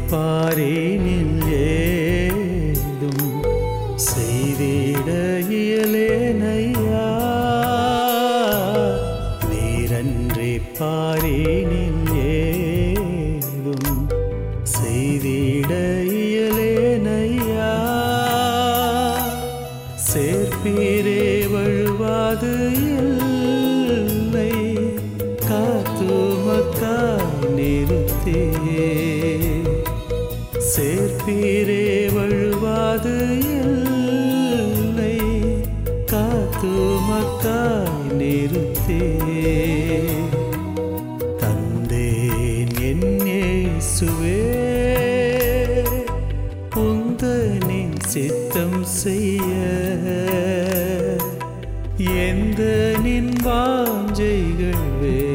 பாரேனில் ஏதும் செய்திட இயலேனையா நீரன்றே பாரேனில் ஏதும் செய்திட இயலேனையா சேர்ப்பீரே வழுவாது இல்லை காத்துமக்கா நிறுத்தியே சேர்ப்பீரே வழுவாது இல்லை காத்துமக்காய் நிறுத்தியே தந்தேன் என் இயேசுவே உந்தனின் சித்தம் செய்ய எந்த நின் வாஞ்சைகள் வே